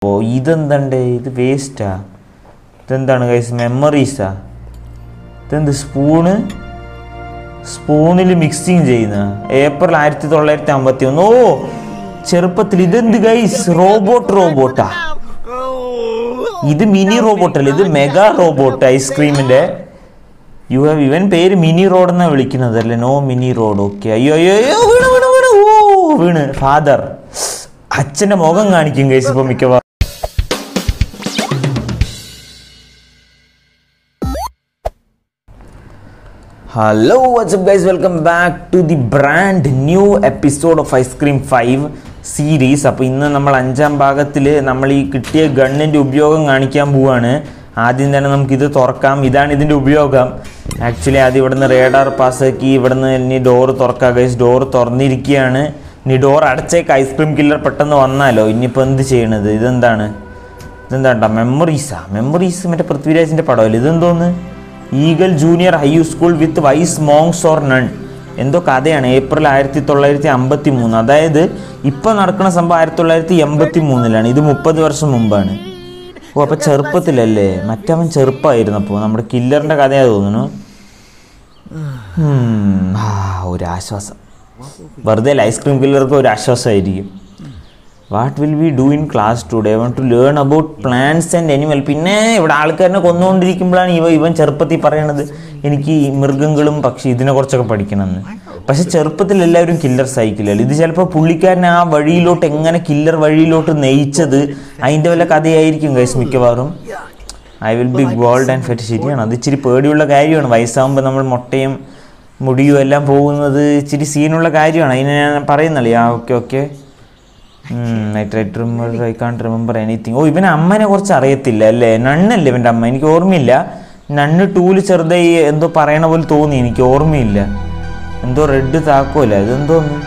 ഓ ഇതെന്തണ്ടേ ഇത് വേസ്റ്റാ ഇതെന്താണ് കൈസ് മെമ്മറീസാ ഇതെന്ത് സ്പൂണ് സ്പൂണിൽ മിക്സിങ് ചെയ്യുന്ന ഏപ്രിൽ ആയിരത്തി തൊള്ളായിരത്തി അമ്പത്തി ഒന്ന് ഓ ചെറുപ്പത്തിൽ ഇതെന്ത് ഗൈസ് റോബോട്ട് റോബോട്ടാ ഇത് മിനി റോബോട്ട് അല്ല ഇത് മെഗാ റോബോട്ട് ഐസ്ക്രീമിന്റെ യു ഹാവ് ഇവൻ പേര് മിനി റോഡ് എന്നാ വിളിക്കുന്നത് അല്ലേ നോ മിനി റോഡ് ഓക്കെ അയ്യോ അയ്യോ അയ്യോ വീണ് വീണ് വീണ് ഓ വീണ് ഫാദർ അച്ഛന്റെ മുഖം കാണിക്കും ഗൈസ് ഇപ്പൊ മിക്കവാറും hello what's up guys welcome back to the brand new episode of ice cream five series അപ്പോൾ ഇന്ന് നമ്മൾ അഞ്ചാം ഭാഗത്തിൽ നമ്മൾ ഈ കിട്ടിയ ഗണ്ണിൻ്റെ ഉപയോഗം കാണിക്കാൻ പോവാണ് ആദ്യം തന്നെ നമുക്കിത് തുറക്കാം ഇതാണ് ഇതിൻ്റെ ഉപയോഗം ആക്ച്വലി ആദ്യം ഇവിടുന്ന് റേഡാർ പാസ്സാക്കി ഇവിടുന്ന് ഇനി ഡോറ് തുറക്കാം ഗൈസ് ഡോറ് തുറന്നിരിക്കുകയാണ് ഇനി ഡോർ അടച്ചേക്ക് ഐസ്ക്രീം കില്ലർ പെട്ടെന്ന് വന്നാലോ ഇനിയിപ്പോൾ എന്ത് ചെയ്യണത് ഇതെന്താണ് ഇതെന്താണ്ടാ മെമ്മറീസാ മെമ്മറീസ് മറ്റേ പൃഥ്വിരാജിൻ്റെ പടമല്ലേ ഇതെന്തോന്ന് eagle junior high school with wise monks or nun എന്തോ കഥയാണ് ഏപ്രിൽ ആയിരത്തി തൊള്ളായിരത്തി അമ്പത്തി മൂന്ന് അതായത് ഇപ്പം നടക്കുന്ന സംഭവം ആയിരത്തി തൊള്ളായിരത്തി എൺപത്തി മൂന്നിലാണ് ഇത് മുപ്പത് വർഷം മുമ്പാണ് ഓ അപ്പം ചെറുപ്പത്തിലല്ലേ മറ്റവൻ ചെറുപ്പമായിരുന്നു അപ്പോൾ നമ്മുടെ കില്ലറിൻ്റെ കഥയാ തോന്നുന്നു ഉം, ആ ഒരു ആശ്വാസം വെറുതെ ഐസ്ക്രീം കില്ലർക്ക് ഒരു ആശ്വാസമായിരിക്കും what will we do in class today one to learn about plants and animal പിന്നെ ഇവിടെ ആൾക്കാരനെ കൊന്നുകൊണ്ടിരിക്കുമ്പോഴാണ് ഇവ ഇവൻ ചെറുപ്പത്തിൽ പറയണത് എനിക്ക് ഈ മൃഗങ്ങളും പക്ഷി ഇതിനെ കുറിച്ചൊക്കെ പഠിക്കണമെന്ന് പക്ഷെ ചെറുപ്പത്തിൽ എല്ലാവരും കില്ലർ സൈക്കിളല്ല ഇത് ചിലപ്പോൾ പുള്ളിക്കാരനെ ആ വഴിയിലോട്ട് എങ്ങനെ കില്ലർ വഴിയിലോട്ട് നയിച്ചത് അതിൻ്റെ വല്ല കഥയായിരിക്കും ഗൈസ് മിക്കവാറും I will be gold and fat ശരിയാണ് അത് ഇച്ചിരി പേടിയുള്ള കാര്യമാണ് വയസ്സാകുമ്പോൾ നമ്മൾ മുട്ടയും മുടിയും എല്ലാം പോകുന്നത് ഇച്ചിരി സീനുള്ള കാര്യമാണ് അതിനെ ഞാൻ പറയുന്നല്ലേ ആ okay okay I try to remember I can't remember anything ഓ ഇവന് അമ്മനെ കുറിച്ച് അറിയത്തില്ല അല്ലേ നണ്ണല്ലേ ഇവൻ്റെ അമ്മ എനിക്ക് ഓർമ്മയില്ല നണ്ണ് ടൂല് ചെറുതായി എന്തോ പറയണ പോലെ തോന്നി എനിക്ക് ഓർമ്മയില്ല എന്തോ റെഡ് താക്കോല ഇതെന്തോന്ന്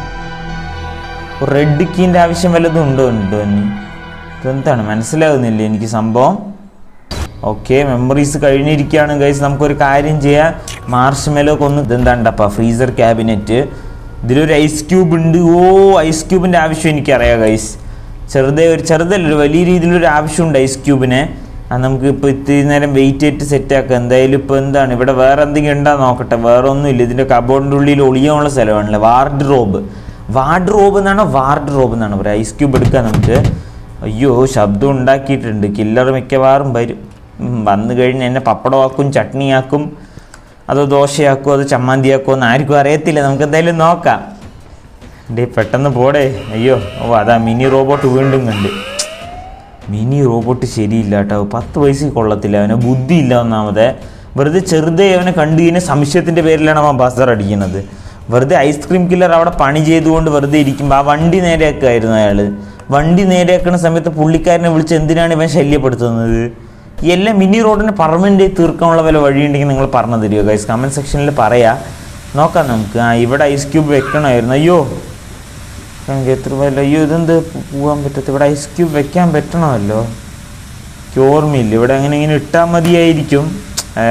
റെഡ് കീൻ്റെ ആവശ്യം വല്ലതും ഉണ്ടോ ഉണ്ടോ എന്നെ ഇതെന്താണ് മനസ്സിലാകുന്നില്ല എനിക്ക് സംഭവം ഓക്കെ മെമ്മറീസ് കഴിഞ്ഞിരിക്കുകയാണ് ഗൈസ് നമുക്കൊരു കാര്യം ചെയ്യാം മാർഷ് മെലോ കൊന്ന് ഇതെന്താണ്ടപ്പാ ഫ്രീസർ ക്യാബിനറ്റ് ഇതിലൊരു ഐസ് ക്യൂബ് ഉണ്ട് ഓ ഐസ് ക്യൂബിൻ്റെ ആവശ്യം എനിക്കറിയാം ഗൈസ് ചെറുതെ ഒരു ചെറുതല്ല ഒരു വലിയ രീതിയിലൊരു ആവശ്യമുണ്ട് ഐസ് ക്യൂബിനെ അത് നമുക്ക് ഇപ്പോൾ ഇത്തിരി നേരം വെയിറ്റ് ചെയ്തിട്ട് സെറ്റാക്കാം എന്തായാലും ഇപ്പോൾ എന്താണ് ഇവിടെ വേറെ എന്തെങ്കിലും ഉണ്ടോ നോക്കട്ടെ വേറെ ഒന്നുമില്ല ഇതിൻ്റെ കബോർഡിൻ്റെ ഉള്ളിൽ ഒളിയാനുള്ള സ്ഥലമാണല്ലേ വാർഡ് റോബ് വാർഡ് റോബ് എന്നാണോ വാർഡ് റോബ് എന്നാണ് പറയുക ഐസ് ക്യൂബ് എടുക്കാം നമുക്ക് അയ്യോ ശബ്ദം ഉണ്ടാക്കിയിട്ടുണ്ട് കില്ലർ മിക്കവാറും വരും ഉം, വന്നു കഴിഞ്ഞ് എന്നെ പപ്പടമാക്കും ചട്നിയാക്കും അതോ ദോശയാക്കുമോ അതോ ചമ്മന്തിയാക്കുമോ എന്ന് ആർക്കും അറിയത്തില്ല നമുക്ക് എന്തായാലും നോക്കാം ഡേ പെട്ടെന്ന് പോടേ അയ്യോ ഓ അതാ മിനി റോബോട്ട് വീണ്ടും കണ്ട് മിനി റോബോട്ട് ശരിയില്ല കേട്ടോ പത്ത് വയസ്സിൽ കൊള്ളത്തില്ല അവന് ബുദ്ധിയില്ല ഒന്നാമതെ വെറുതെ ചെറുതെ അവനെ കണ്ടു കഴിഞ്ഞാൽ സംശയത്തിൻ്റെ പേരിലാണ് അവൻ ബസർ അടിക്കുന്നത് വെറുതെ ഐസ്ക്രീം കില്ലർ അവിടെ പണി ചെയ്തുകൊണ്ട് വെറുതെ ഇരിക്കുമ്പോൾ ആ വണ്ടി നേരെയാക്കുമായിരുന്നു അയാൾ വണ്ടി നേരെയാക്കുന്ന സമയത്ത് പുള്ളിക്കാരനെ വിളിച്ച് എന്തിനാണ് ഇവൻ ശല്യപ്പെടുത്തുന്നത് ഈ എല്ലാ മിനി റോഡിന് പെർമനൻ്റ് തീർക്കാനുള്ള വല്ല വഴിയുണ്ടെങ്കിൽ നിങ്ങൾ പറഞ്ഞു തരുമോ ഗൈസ് കമൻറ്റ് സെക്ഷനിൽ പറയാം നോക്കാം നമുക്ക് ആ ഇവിടെ ഐസ് ക്യൂബ് വെക്കണമായിരുന്നു അയ്യോ എനിക്ക് എത്ര പേരല്ല അയ്യോ ഇതെന്ത് പോ- പോകാൻ പറ്റത്ത ഇവിടെ ഐസ് ക്യൂബ് വെക്കാൻ പറ്റണമല്ലോ എനിക്ക് ഓർമ്മയില്ല ഇവിടെ അങ്ങനെ ഇങ്ങനെ ഇട്ടാൽ മതിയായിരിക്കും ഏ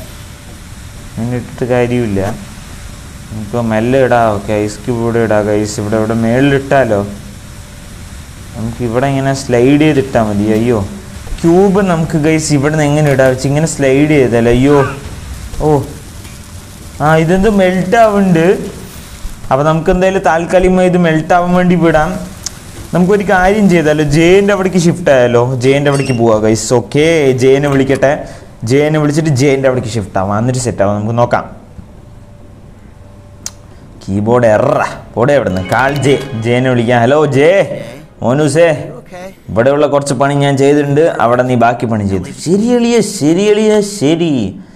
അങ്ങനെ ഇട്ടിട്ട് കാര്യമില്ല നമുക്ക് മെല്ലെ ഇടാം ഓക്കെ ഐസ് ക്യൂബ് ഇവിടെ ഇടാം ഐസ് ഇവിടെ ഇവിടെ മേളിലിട്ടാലോ നമുക്ക് ഇവിടെ ഇങ്ങനെ സ്ലൈഡ് ചെയ്തിട്ടാൽ മതി അയ്യോ ക്യൂബ് നമുക്ക് ഗൈസ് ഇവിടെ നിന്ന് എങ്ങനെ ഇടാം വെച്ച് ഇങ്ങനെ സ്ലൈഡ് ചെയ്താലോ അയ്യോ ഓ ആ ഇതെന്ത് മെൽറ്റ് ആവുന്നുണ്ട് അപ്പോൾ നമുക്ക് എന്തായാലും താൽക്കാലികമായി ഇത് മെൽറ്റ് ആവാൻ വേണ്ടി വിടാം നമുക്കൊരു കാര്യം ചെയ്താലോ ജെയിൻ്റെ അവിടേക്ക് ഷിഫ്റ്റ് ആയാലോ ജെയിൻ്റെ അവിടേക്ക് പോവാം ഗൈസ് ഓക്കെ ജെയിനെ വിളിക്കട്ടെ ജെയിനെ വിളിച്ചിട്ട് ജെയിൻ്റെ അവിടേക്ക് ഷിഫ്റ്റ് ആവാം എന്നിട്ട് സെറ്റ് ആവാം നമുക്ക് നോക്കാം കീബോർഡ് എറ പോടെ എവിടെ നിന്ന് കാൾ ജെ ജെയിനെ വിളിക്കാം ഹലോ ജെ മോനൂസേ ഇവിടെയുള്ള കുറച്ച് പണി ഞാൻ ചെയ്തിട്ടുണ്ട് അവിടെ നീ ബാക്കി പണി ചെയ്തു ശരി എളിയ ശരി എളിയ ശരി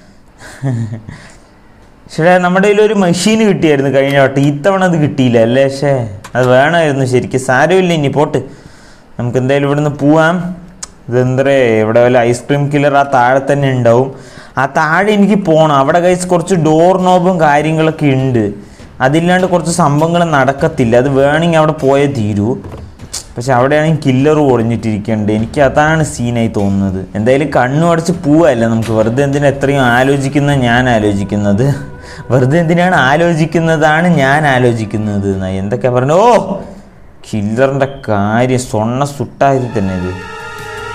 പക്ഷേ നമ്മുടെ കയ്യിൽ ഒരു മെഷീൻ കിട്ടിയായിരുന്നു കഴിഞ്ഞ വട്ടം ഇത്തവണ അത് കിട്ടിയില്ല അല്ലേ പക്ഷേ അത് വേണമായിരുന്നു ശരിക്കും സാരമില്ല ഇനി പോട്ട് നമുക്ക് എന്തായാലും ഇവിടുന്ന് പോവാം ഇതെന്തരേ ഇവിടെ വല്ല ഐസ്ക്രീം കില്ലർ ആ താഴെ തന്നെ ഉണ്ടാവും ആ താഴെ എനിക്ക് പോകണം അവിടെ കഴിച്ച് കുറച്ച് ഡോർ നോബും കാര്യങ്ങളൊക്കെ ഉണ്ട് അതില്ലാണ്ട് കുറച്ച് സംഭവങ്ങൾ നടക്കത്തില്ല അത് വേണമെങ്കിൽ അവിടെ പോയേ തീരൂ പക്ഷെ അവിടെയാണെങ്കിൽ കില്ലർ ഒളിഞ്ഞിട്ടിരിക്കുന്നുണ്ട് എനിക്ക് അതാണ് സീനായി തോന്നുന്നത് എന്തായാലും കണ്ണു അടച്ച് പോവല്ല നമുക്ക് വെറുതെ എന്തിനാ എത്രയും ആലോചിക്കുന്ന ഞാൻ ആലോചിക്കുന്നത് വെറുതെ എന്തിനാണ് ആലോചിക്കുന്നതാണ് ഞാൻ ആലോചിക്കുന്നത് എന്നാ എന്തൊക്കെ പറഞ്ഞു ഓ കില്ലറിൻ്റെ കാര്യം സ്വർണ്ണ സുട്ടായത് തന്നെ ഇത്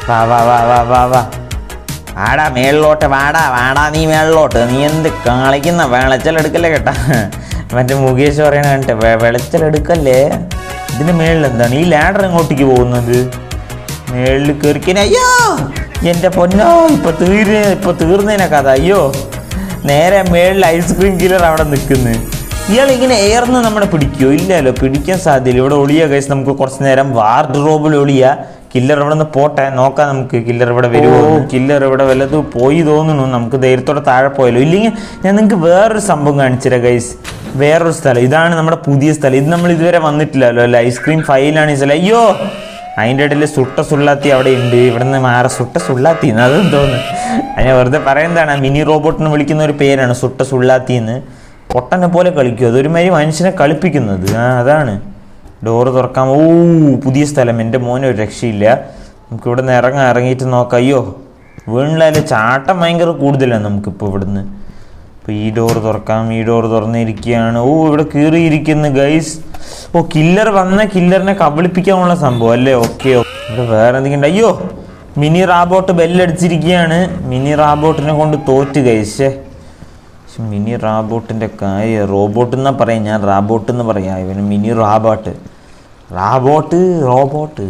വാ വാ വാ വാ വാ വാ വാടാ മേളിലോട്ട് വാടാ വാടാ നീ മേളിലോട്ട് നീ എന്ത് കളിക്കുന്ന വിളച്ചലെടുക്കല്ലേ കേട്ടാ മറ്റേ മുകേഷ് പറയണ കണ്ടിട്ട് "വെ- വിളച്ചലെടുക്കല്ലേ ഇതിന്റെ മേളിൽ എന്താണ് ഈ ലാഡർ എങ്ങോട്ടേക്ക് പോകുന്നത് മേളിൽ കയറിക്കനെ അയ്യോ എൻ്റെ പൊന്നോ ഇപ്പൊ തീര് ഇപ്പൊ തീർന്നതിനെ കഥ അയ്യോ നേരെ മേളിൽ ഐസ്ക്രീം കില്ലർ അവിടെ നിൽക്കുന്നു ഇയാൾ ഇങ്ങനെ ഏർന്ന് നമ്മളെ പിടിക്കുമോ ഇല്ലല്ലോ പിടിക്കാൻ സാധ്യതയില്ല ഇവിടെ ഒളിയ കഴിച്ച് നമുക്ക് കുറച്ച് നേരം വാർഡ്രോബിൽ ഒളിയ കില്ലർ ഇവിടെ നിന്ന് പോട്ടെ നോക്കാം നമുക്ക് കില്ലർ ഇവിടെ വരുമോ കില്ലർ ഇവിടെ വല്ലത് പോയി തോന്നുന്നു നമുക്ക് ധൈര്യത്തോടെ താഴെ പോയല്ലോ ഇല്ലെങ്കിൽ ഞാൻ നിങ്ങൾക്ക് വേറൊരു സംഭവം കാണിച്ചുതരാം ഗൈസ് വേറൊരു സ്ഥലം ഇതാണ് നമ്മുടെ പുതിയ സ്ഥലം ഇത് നമ്മൾ ഇതുവരെ വന്നിട്ടില്ലല്ലോ അല്ല ഐസ്ക്രീം ഫൈലാണ് ഈ സ്ഥലം അയ്യോ അതിൻ്റെ ഇടയിൽ സുട്ട സുള്ളാത്തി അവിടെ ഉണ്ട് ഇവിടെ നിന്ന് മാറ സുട്ട സുള്ളാത്തി എന്ന് അതും തോന്നുന്നു അതിനെ വെറുതെ പറയുന്നതാണ് മിനി റോബോട്ടിന് വിളിക്കുന്ന ഒരു പേരാണ് സുട്ട സുള്ളാത്തി എന്ന് പൊട്ടനെ പോലെ കളിക്കും അതൊരുമാതിരി മനുഷ്യനെ കളിപ്പിക്കുന്നത് ആ അതാണ് ഡോറ് തുറക്കാം ഓ പുതിയ സ്ഥലം എൻ്റെ മോനെ ഒരു രക്ഷയില്ല നമുക്ക് ഇവിടെ നിന്ന് ഇറങ്ങാൻ ഇറങ്ങിയിട്ട് നോക്കാം അയ്യോ വീണിലായാലും ചാട്ടം ഭയങ്കര കൂടുതലാണ് നമുക്കിപ്പോൾ ഇവിടുന്ന് അപ്പോൾ ഈ ഡോർ തുറക്കാം ഈ ഡോർ തുറന്നിരിക്കുകയാണ് ഓ ഇവിടെ കീറിയിരിക്കുന്നു ഗൈസ് ഓ കില്ലർ വന്ന കില്ലറിനെ കബളിപ്പിക്കാനുള്ള സംഭവം അല്ലേ ഓക്കെ ഇവിടെ വേറെ എന്തെങ്കിലും ഉണ്ട്? അയ്യോ മിനി റാബോട്ട് ബെല്ലടിച്ചിരിക്കുകയാണ് മിനി റാബോട്ടിനെ കൊണ്ട് തോറ്റ് ഗൈസ് പക്ഷെ മിനി റാബോട്ടിൻ്റെ കാര്യം റോബോട്ട് എന്നാ പറയാം ഞാൻ റാബോട്ട് എന്ന് പറയാം ഇവന് mini robot robot robot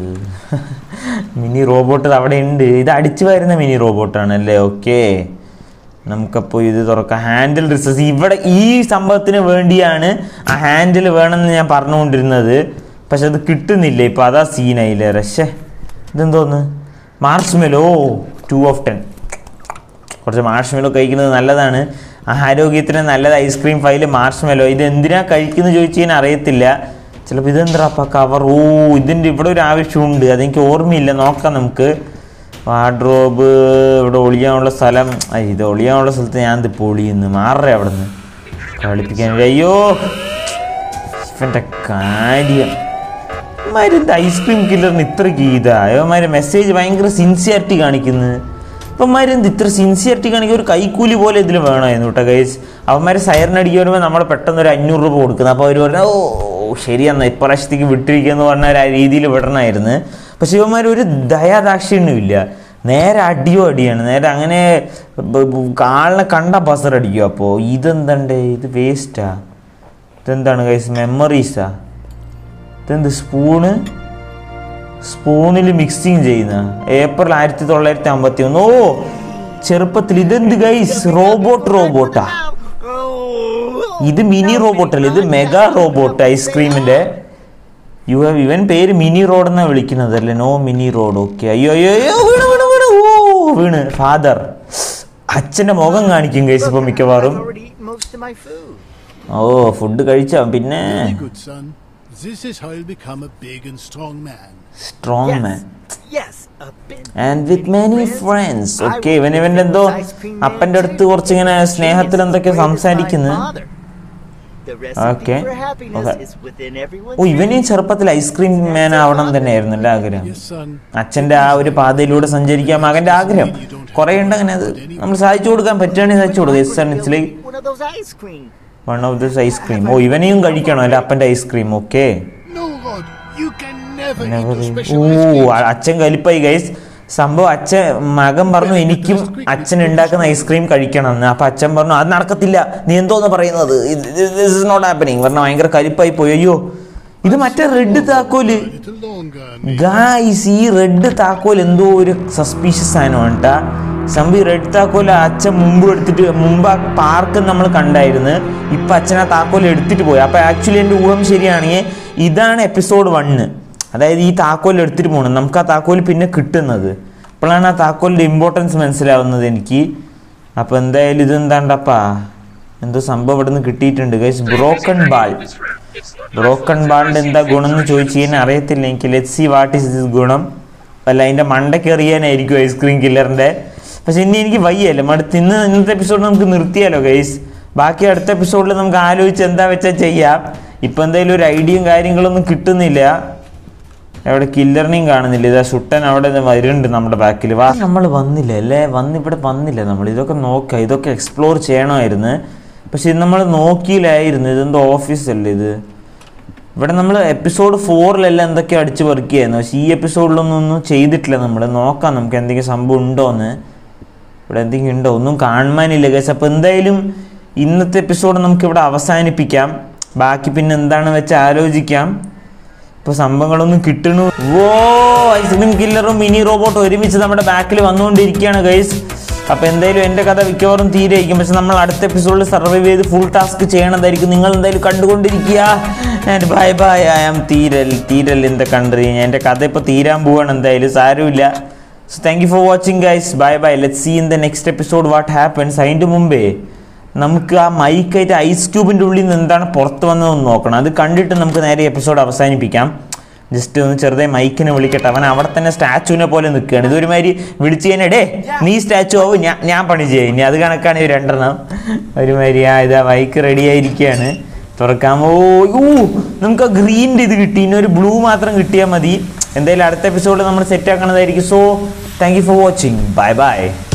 mini robot അവിടെ ഉണ്ട് ഇത് അടിച്ചു വരുന്ന മിനി റോബോട്ടാണ് അല്ലേ ഓക്കെ നമുക്കപ്പോൾ ഇത് തുറക്കാം ഹാൻഡിൽ റിസസ് ഇവിടെ ഈ സംഭവത്തിന് വേണ്ടിയാണ് ആ ഹാൻഡിൽ വേണമെന്ന് ഞാൻ പറഞ്ഞുകൊണ്ടിരുന്നത് പക്ഷെ അത് കിട്ടുന്നില്ല ഇപ്പം അതാ സീനായില്ലേ റഷേ ഇതെന്തോന്ന് marshmallow two of ten കുറച്ച് മാർഷ്മെലോ കഴിക്കുന്നത് നല്ലതാണ് ആരോഗ്യത്തിന് നല്ലത് ഐസ്ക്രീം ഫയൽ മാർഷ്മെലോ ഇത് എന്തിനാ കഴിക്കുന്നത് ചോദിച്ചു കഴിഞ്ഞാൽ അറിയത്തില്ല ചിലപ്പോൾ ഇതെന്താ കവർ ഓ ഇതിൻ്റെ ഇവിടെ ഒരു ആവശ്യമുണ്ട് അതെനിക്ക് ഓർമ്മയില്ല നോക്കാം നമുക്ക് വാർഡ്രോബ് ഇവിടെ ഒളിയാനുള്ള സ്ഥലം ഐ, ഇത് ഒളിയാനുള്ള സ്ഥലത്ത് ഞാൻ ഇതിപ്പോൾ ഒളിയുന്നു മാറേ അവിടെ നിന്ന് കളിപ്പിക്കാൻ അയ്യോ ഇവൻ്റെ കാര്യം ഇവന്മാരെന്ത് ഐസ്ക്രീം കില്ലറിന് ഇത്ര ഗീത ഇവന്മാര് മെസ്സേജ് ഭയങ്കര സിൻസിയറിറ്റി കാണിക്കുന്നു ഇവന്മാരെന്ത് ഇത്ര സിൻസിയറിറ്റി കാണിക്കുക ഒരു കൈക്കൂലി പോലെ ഇതിൽ വേണമായിരുന്നു കേട്ടോ ഗൈസ് അവന്മാർ സൈറിന് അടിക്കുക വരുമ്പോൾ നമ്മൾ പെട്ടെന്ന് ഒരു അഞ്ഞൂറ് രൂപ കൊടുക്കുന്നത് അപ്പോൾ അവർ പറഞ്ഞാൽ ഓ ശരിയെന്നാ ഇപ്രാവശ്യത്തേക്ക് വിട്ടിരിക്കുക എന്ന് പറഞ്ഞ ഒരു ആ രീതിയിൽ വിടണമായിരുന്നു പക്ഷെ ഇവന്മാർ ഒരു ദയാദാക്ഷിണ്യമില്ല നേരെ അടിയോ അടിയാണ് നേരെ അങ്ങനെ ബ- ബ- ആളിനെ കണ്ട ബസർ അടിക്കും അപ്പോൾ ഇതെന്തണ്ടേ ഇത് വേസ്റ്റാ ഇതെന്താണ് ഗൈസ് മെമ്മറീസാ ഇതെന്ത് സ്പൂണ് സ്പൂണിൽ മിക്സിങ് ചെയ്യുന്ന ഏപ്രിൽ ആയിരത്തി തൊള്ളായിരത്തി അമ്പത്തി ഒന്ന് ഓ ചെറുപ്പത്തിൽ ഇതെന്ത് ഗൈസ് റോബോട്ട് റോബോട്ടാ ഇത് മിനി റോബോട്ട് അല്ല ഇത് മെഗാ റോബോട്ട് ഐസ്ക്രീമിന്റെ യു ഹാവ് ഇവൻ പേര് മിനി റോഡ് എന്നാ വിളിക്കുന്നത് അല്ലേ നോ മിനി റോഡ് ഓക്കെ അയ്യോ അയ്യോ അയ്യോ വീണ് വീണ് വീണ് ഓ വീണ് ഫാദർ അച്ഛന്റെ മുഖം കാണിക്കും ഗൈസ് ഇപ്പൊ മിക്കവാറും already eaten most of my food. ഓ ഫുഡ് കഴിച്ചാ പിന്നെ Very good, son. This is how you'll become a big and strong man. Strong man Yes, a bit. And with many friends okay ഇവൻ ഇവന്റെ എന്തോ അപ്പന്റെ അടുത്ത് കുറച്ച് ഇങ്ങനെ സ്നേഹത്തിൽ എന്തൊക്കെയോ സംസാരിക്കുന്നു Okay. Okay. ഓ ഇവനെയും ചെറുപ്പത്തിൽ ഐസ്ക്രീം മാൻ ആവണം തന്നെയായിരുന്നു എൻ്റെ ആഗ്രഹം Yes, son. അച്ഛൻ്റെ ആ ഒരു പാതയിലൂടെ സഞ്ചരിക്കാൻ മകൻ്റെ ആഗ്രഹം കുറേ ഉണ്ട് അങ്ങനെ അത് നമ്മൾ സാധിച്ചു കൊടുക്കാൻ പറ്റുകയാണെങ്കിൽ സാധിച്ചു കൊടുക്കും yes are it's like One of those ice cream. One of this ice cream ഓ ഇവനെയും കഴിക്കണം അല്ലേ അപ്പൻ്റെ ice cream okay No, Rod. You can never Never eat a really. special ഓ ice cream. അ- അച്ഛൻ കലിപ്പായി ഗൈസ് സംഭവം അച്ഛൻ മകൻ പറഞ്ഞു എനിക്കും അച്ഛൻ ഉണ്ടാക്കുന്ന ഐസ്ക്രീം കഴിക്കണം എന്ന് അപ്പൊ അച്ഛൻ പറഞ്ഞു അത് നടക്കത്തില്ല നീ എന്തോന്ന് പറയുന്നത് ഇസ് നോട്ട് ഹാപ്പനിങ് പറഞ്ഞ ഭയങ്കര കലിപ്പായി പോയി അയ്യോ ഇത് മറ്റേ റെഡ് താക്കോല് A little longer. maybe. Guys ഈ റെഡ് താക്കോൽ എന്തോ ഒരു സസ്പീഷ്യസ് സാധനമാണ് കേട്ടാ സംഭവം ഈ റെഡ് താക്കോൽ അച്ഛൻ മുമ്പ് എടുത്തിട്ട് മുമ്പ് ആ പാർക്ക് നമ്മൾ കണ്ടായിരുന്നു ഇപ്പൊ അച്ഛൻ ആ താക്കോൽ എടുത്തിട്ട് പോയി അപ്പൊ ആക്ച്വലി എൻ്റെ ഊഹം ശരിയാണെങ്കിൽ ഇതാണ് എപ്പിസോഡ് വണ്ണ് അതായത് ഈ താക്കോൽ എടുത്തിട്ട് പോകണം നമുക്ക് ആ താക്കോൽ പിന്നെ കിട്ടുന്നത് അപ്പോഴാണ് ആ താക്കോലിൻ്റെ ഇമ്പോർട്ടൻസ് മനസ്സിലാവുന്നത് എനിക്ക് അപ്പോൾ എന്തായാലും ഇതെന്താണ്ടപ്പാ എന്തോ സംഭവം ഇവിടെ നിന്ന് കിട്ടിയിട്ടുണ്ട് ഗൈസ് ബ്രോക്കൺ ബാൾ ബ്രോക്കൺ ബാളിൻ്റെ എന്താ ഗുണം എന്ന് ചോദിച്ചു കഴിഞ്ഞാൽ അറിയത്തില്ല എനിക്ക് let see what is this ഗുണം അല്ല അതിൻ്റെ മണ്ടയ്ക്ക് എറിയാനായിരിക്കും ഐസ്ക്രീം കില്ലറിൻ്റെ പക്ഷെ ഇനി എനിക്ക് വയ്യല്ലേ മടുത്ത് ഇന്ന് ഇന്നത്തെ എപ്പിസോഡ് നമുക്ക് നിർത്തിയാലോ ഗൈസ് ബാക്കി അടുത്ത എപ്പിസോഡിൽ നമുക്ക് ആലോചിച്ച് എന്താ വെച്ചാൽ ചെയ്യാം ഇപ്പം എന്തായാലും ഒരു ഐഡിയയും കാര്യങ്ങളൊന്നും കിട്ടുന്നില്ല എവിടെ കില്ലറിനെയും കാണുന്നില്ല ഇതാ സുട്ടൻ അവിടെ ദേ വരുന്നുണ്ട് നമ്മുടെ ബാക്കിൽ വാ നമ്മൾ വന്നില്ല അല്ലേ വന്ന് ഇവിടെ വന്നില്ല നമ്മൾ ഇതൊക്കെ നോക്കാം ഇതൊക്കെ എക്സ്പ്ലോർ ചെയ്യണമായിരുന്നു പക്ഷെ ഇത് നമ്മൾ നോക്കിയില്ലായിരുന്നു ഇതെന്തോ ഓഫീസല്ലേ ഇത് ഇവിടെ നമ്മൾ എപ്പിസോഡ് ഫോറിലെല്ലാം എന്തൊക്കെയോ അടിച്ച് പെറുക്കിയായിരുന്നു പക്ഷേ ഈ എപ്പിസോഡിലൊന്നും ഒന്നും ചെയ്തിട്ടില്ല നമ്മൾ നോക്കാം നമുക്ക് എന്തെങ്കിലും സംഭവം ഉണ്ടോ എന്ന് ഇവിടെ എന്തെങ്കിലും ഉണ്ടോ ഒന്നും കാണുവാനില്ല ഗൈസ് അപ്പോൾ എന്തായാലും ഇന്നത്തെ എപ്പിസോഡ് നമുക്ക് ഇവിടെ അവസാനിപ്പിക്കാം ബാക്കി പിന്നെ എന്താണ് വെച്ച് ആലോചിക്കാം ഇപ്പോൾ സംഭവങ്ങളൊന്നും കിട്ടണു ഓ ഐസ്ക്രീം കില്ലറും മിനി റോബോട്ടും ഒരുമിച്ച് നമ്മുടെ ബാക്കിൽ വന്നുകൊണ്ടിരിക്കുകയാണ് ഗൈസ് അപ്പോൾ എന്തായാലും എൻ്റെ കഥ മിക്കവാറും തീരെയായിരിക്കും പക്ഷെ നമ്മൾ അടുത്ത എപ്പിസോഡിൽ സർവൈവ് ചെയ്ത് ഫുൾ ടാസ്ക് ചെയ്യണതായിരിക്കും നിങ്ങൾ എന്തായാലും കണ്ടുകൊണ്ടിരിക്കുക ഞാൻ ബൈ ബൈ ഐ ആം തീരൽ തീരൽ ഇൻ ദ കൺട്രി എൻ്റെ കഥ ഇപ്പോൾ തീരാൻ പോവാണ് എന്തായാലും സാരമില്ല so thank you for watching guys bye bye let see in the next episode what happens അതിൻ്റെ മുമ്പേ നമുക്ക് ആ മൈക്കായിട്ട് ഐസ് ക്യൂബിൻ്റെ ഉള്ളിൽ നിന്ന് എന്താണ് പുറത്ത് വന്നതെന്ന് നോക്കണം അത് കണ്ടിട്ട് നമുക്ക് നേരെ എപ്പിസോഡ് അവസാനിപ്പിക്കാം ജസ്റ്റ് ഒന്ന് ചെറുതായി മൈക്കിനെ വിളിക്കട്ടെ അവൻ അവിടെ തന്നെ സ്റ്റാച്ചുവിനെ പോലെ നിൽക്കുകയാണ് ഇതൊരുമാതിരി വിളിച്ചു കഴിഞ്ഞാൽ ഡേ നീ സ്റ്റാച്ചു ആവും ഞാൻ ഞാൻ പണി ചെയ്യും ഇനി അത് കണക്കാണ് ഈ രണ്ടെണ്ണം ഒരുമാതിരി ആ ഇതാ മൈക്ക് റെഡി ആയിരിക്കുകയാണ് തുറക്കാം ഓ ഊ നമുക്ക് ആ ഗ്രീൻ്റെ ഇത് കിട്ടി ഇനി ഒരു ബ്ലൂ മാത്രം കിട്ടിയാൽ മതി എന്തായാലും അടുത്ത എപ്പിസോഡ് നമ്മൾ സെറ്റ് ആക്കണതായിരിക്കും so thank you for watching bye by